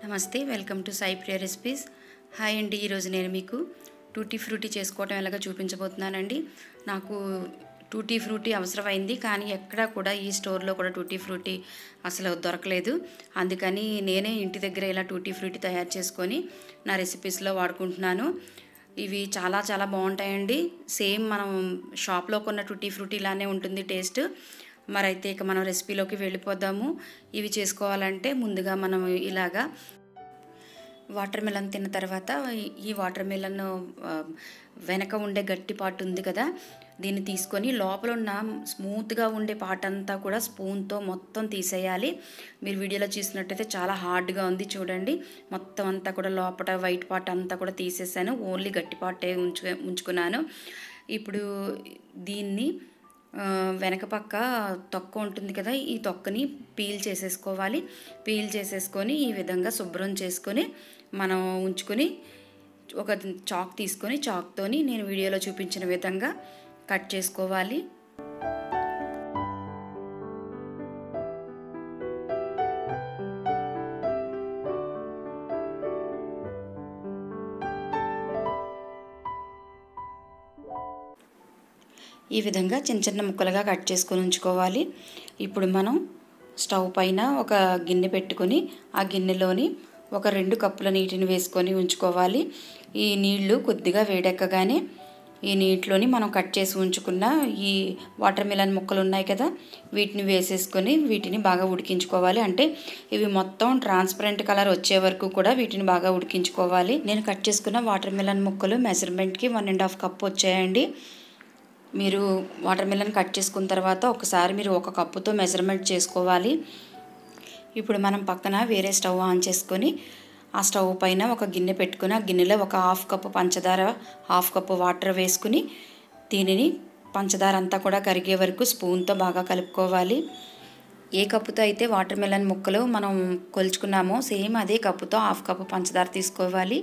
నమస్తే welcome to Sai Priya recipes hi అండి ఈరోజు నేను మీకు టూటీ ఫ్రూటీ చేసుకోవటం ఎలాగో చూపించబోతున్నానండి నాకు టూటీ ఫ్రూటీ అవసరమైంది కానీ ఎక్కడా కూడా ఈ స్టోర్లో కూడా టూటీ ఫ్రూటీ అసలు దొరకలేదు అందుకని నేనే ఇంటి దగ్గర ఇలా టూటీ ఫ్రూటీ తయారు చేసుకొని నా రెసిపీస్లో వాడుకుంటున్నాను ఇవి చాలా చాలా బాగుంటాయండి సేమ్ మనం షాప్లో కొన్న టూటీ ఫ్రూటీ లానే ఉంటుంది టేస్ట్ మరైతే ఇక మనం రెసిపీలోకి వెళ్ళిపోదాము ఇవి చేసుకోవాలంటే ముందుగా మనం ఇలాగా వాటర్ మిలన్ తిన్న తర్వాత ఈ వాటర్ మిలన్ వెనక ఉండే గట్టి పార్ట్ ఉంది కదా దీన్ని తీసుకొని లోపల ఉన్న స్మూత్గా ఉండే పార్ట్ అంతా కూడా స్పూన్తో మొత్తం తీసేయాలి మీరు వీడియోలో చూసినట్టయితే చాలా హార్డ్గా ఉంది చూడండి మొత్తం అంతా కూడా లోపల వైట్ పార్ట్ అంతా కూడా తీసేసాను ఓన్లీ గట్టి పార్టే ఉంచు ఉంచుకున్నాను ఇప్పుడు దీన్ని ఆ, వెనక పక్క తొక్క ఉంటుంది కదా ఈ తొక్కని పీల్ చేసేసుకోవాలి పీల్ చేసేసుకొని ఈ విధంగా శుభ్రం చేసుకొని మనం ఉంచుకొని ఒక చాక్ తీసుకొని చాక్తోని నేను వీడియోలో చూపించిన విధంగా కట్ చేసుకోవాలి ఈ విధంగా చిన్న చిన్న ముక్కలుగా కట్ చేసుకొని ఉంచుకోవాలి ఇప్పుడు మనం స్టవ్ పైన ఒక గిన్నె పెట్టుకొని ఆ గిన్నెలోని ఒక రెండు కప్పుల నీటిని వేసుకొని ఉంచుకోవాలి ఈ నీళ్లు కొద్దిగా వేడెక్కగానే ఈ నీటిలోని మనం కట్ చేసి ఉంచుకున్న ఈ వాటర్ మిలన్ ముక్కలు ఉన్నాయి కదా వీటిని వేసేసుకొని వీటిని బాగా ఉడికించుకోవాలి అంటే ఇవి మొత్తం ట్రాన్స్పరెంట్ కలర్ వచ్చే వరకు కూడా వీటిని బాగా ఉడికించుకోవాలి నేను కట్ చేసుకున్న వాటర్ మిలన్ ముక్కలు మెజర్మెంట్కి వన్ అండ్ హాఫ్ కప్ వచ్చాయండి మీరు వాటర్ మిలన్ కట్ చేసుకున్న తర్వాత ఒకసారి మీరు ఒక కప్పుతో మెజర్మెంట్ చేసుకోవాలి ఇప్పుడు మనం పక్కన వేరే స్టవ్ ఆన్ చేసుకొని ఆ స్టవ్ పైన ఒక గిన్నె పెట్టుకొని ఆ గిన్నెలో ఒక హాఫ్ కప్పు పంచదార హాఫ్ కప్పు వాటర్ వేసుకుని దీనిని పంచదార అంతా కూడా కరిగే వరకు స్పూన్తో బాగా కలుపుకోవాలి ఏ కప్పుతో అయితే వాటర్ మిలన్ ముక్కలు మనం కొలుచుకున్నామో సేమ్ అదే కప్పుతో హాఫ్ కప్పు పంచదార తీసుకోవాలి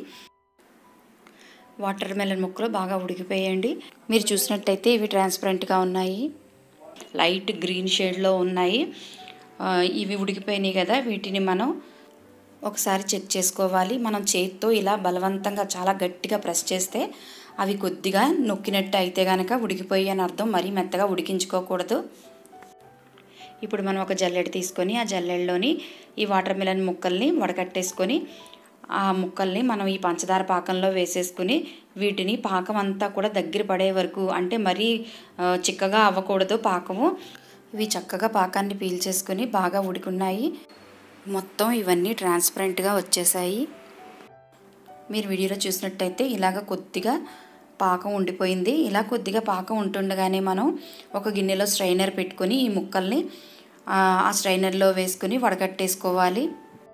వాటర్ మెలన్ ముక్కలు బాగా ఉడికిపోయండి మీరు చూసినట్టయితే ఇవి ట్రాన్స్పరెంట్గా ఉన్నాయి లైట్ గ్రీన్ షేడ్లో ఉన్నాయి ఆ, ఇవి ఉడికిపోయినాయి కదా వీటిని మనం ఒకసారి చెక్ చేసుకోవాలి మనం చేతితో ఇలా బలవంతంగా చాలా గట్టిగా ప్రెస్ చేస్తే అవి కొద్దిగా నొక్కినట్టు అయితే కనుక ఉడికిపోయి అని అర్థం మరీ మెత్తగా ఉడికించుకోకూడదు ఇప్పుడు మనం ఒక జల్లెడ తీసుకొని ఆ జల్లెడలోని ఈ వాటర్ మిలన్ ముక్కల్ని వడకట్టేసుకొని ఆ ముక్కల్ని మనం ఈ పంచదార పాకంలో వేసేసుకుని వీటిని పాకం అంతా కూడా దగ్గర పడే వరకు అంటే మరీ ఆ, చిక్కగా అవ్వకూడదు పాకము ఇవి చక్కగా పాకాన్ని పీల్చేసుకుని బాగా ఉడికున్నాయి మొత్తం ఇవన్నీ ట్రాన్స్పరెంట్గా వచ్చేసాయి మీరు వీడియోలో చూసినట్టయితే ఇలాగ కొద్దిగా పాకం ఉండిపోయింది ఇలా కొద్దిగా పాకం ఉంటుండగానే మనం ఒక గిన్నెలో స్ట్రైనర్ పెట్టుకొని ఈ ముక్కల్ని ఆ ఆ స్ట్రైనర్లో వేసుకుని వడగట్టేసుకోవాలి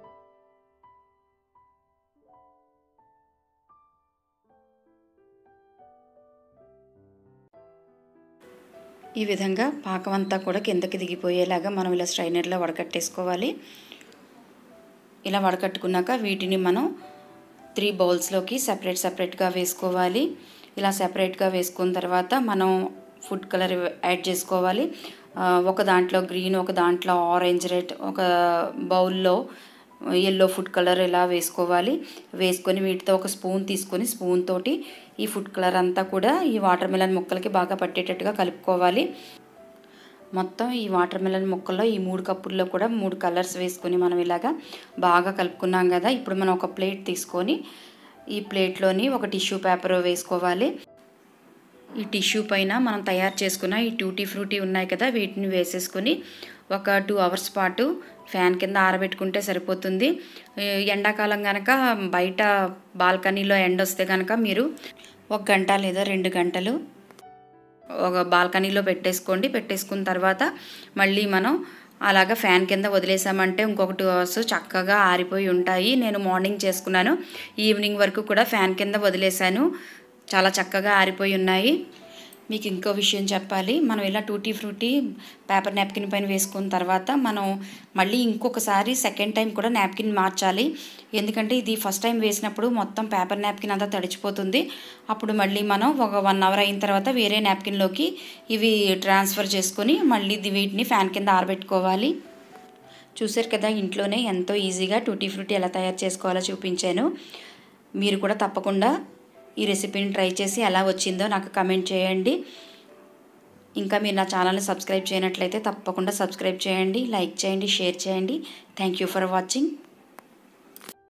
ఈ విధంగా పాకం అంతా కూడా కిందకి దిగిపోయేలాగా మనం ఇలా స్ట్రైనర్లో వడకట్టేసుకోవాలి ఇలా వడకట్టుకున్నాక వీటిని మనం త్రీ బౌల్స్లోకి సపరేట్ సపరేట్గా వేసుకోవాలి ఇలా సపరేట్గా వేసుకున్న తర్వాత మనం ఫుడ్ కలర్ యాడ్ చేసుకోవాలి ఆ, ఒక దాంట్లో గ్రీన్ ఒక దాంట్లో ఆరెంజ్ రెడ్ ఒక బౌల్లో ఎల్లో ఫుడ్ కలర్ ఇలా వేసుకోవాలి వేసుకొని వీటితో ఒక స్పూన్ తీసుకొని స్పూన్ తోటి ఈ ఫుడ్ కలర్ అంతా కూడా ఈ వాటర్ మిలన్ ముక్కలకి బాగా పట్టేటట్టుగా కలుపుకోవాలి మొత్తం ఈ వాటర్ మిలన్ ముక్కల్లో ఈ మూడు కప్పుల్లో కూడా మూడు కలర్స్ వేసుకొని మనం ఇలాగా బాగా కలుపుకున్నాం కదా ఇప్పుడు మనం ఒక ప్లేట్ తీసుకొని ఈ ప్లేట్లోని ఒక టిష్యూ పేపర్ వేసుకోవాలి ఈ టిష్యూ పైన మనం తయారు చేసుకున్న ఈ టూటీ ఫ్రూటీ ఉన్నాయి కదా వీటిని వేసేసుకొని ఒక టూ అవర్స్ పాటు ఫ్యాన్ కింద ఆరబెట్టుకుంటే సరిపోతుంది ఈ ఎండాకాలం కనుక బయట బాల్కనీలో ఎండ వస్తే కనుక మీరు ఒక గంట లేదా రెండు గంటలు ఒక బాల్కనీలో పెట్టేసుకోండి పెట్టేసుకున్న తర్వాత మళ్ళీ మనం అలాగా ఫ్యాన్ కింద వదిలేసామంటే ఇంకొక టూ అవర్స్ చక్కగా ఆరిపోయి ఉంటాయి నేను మార్నింగ్ చేసుకున్నాను ఈవినింగ్ వరకు కూడా ఫ్యాన్ కింద వదిలేశాను చాలా చక్కగా ఆరిపోయి ఉన్నాయి మీకు ఇంకో విషయం చెప్పాలి మనం ఇలా టూటీ ఫ్రూటీ పేపర్ నాప్కిన్ పైన వేసుకున్న తర్వాత మనం మళ్ళీ ఇంకొకసారి సెకండ్ టైం కూడా నాప్కిన్ మార్చాలి ఎందుకంటే ఇది ఫస్ట్ టైం వేసినప్పుడు మొత్తం పేపర్ నాప్కిన్ అంతా తడిచిపోతుంది అప్పుడు మళ్ళీ మనం ఒక వన్ అవర్ అయిన తర్వాత వేరే నాప్కిన్లోకి ఇవి ట్రాన్స్ఫర్ చేసుకొని మళ్ళీ ఇది వీటిని ఫ్యాన్ కింద ఆరబెట్టుకోవాలి చూసారు కదా ఇంట్లోనే ఎంతో ఈజీగా టూటీ ఫ్రూటీ ఎలా తయారు చేసుకోవాలో చూపించాను మీరు కూడా తప్పకుండా ఈ రెసిపీని ట్రై చేసి ఎలా వచ్చిందో నాకు కమెంట్ చేయండి ఇంకా మీరు నా ఛానల్ని సబ్స్క్రైబ్ చేయనట్లయితే తప్పకుండా సబ్స్క్రైబ్ చేయండి లైక్ చేయండి షేర్ చేయండి థ్యాంక్ యూ ఫర్ వాచింగ్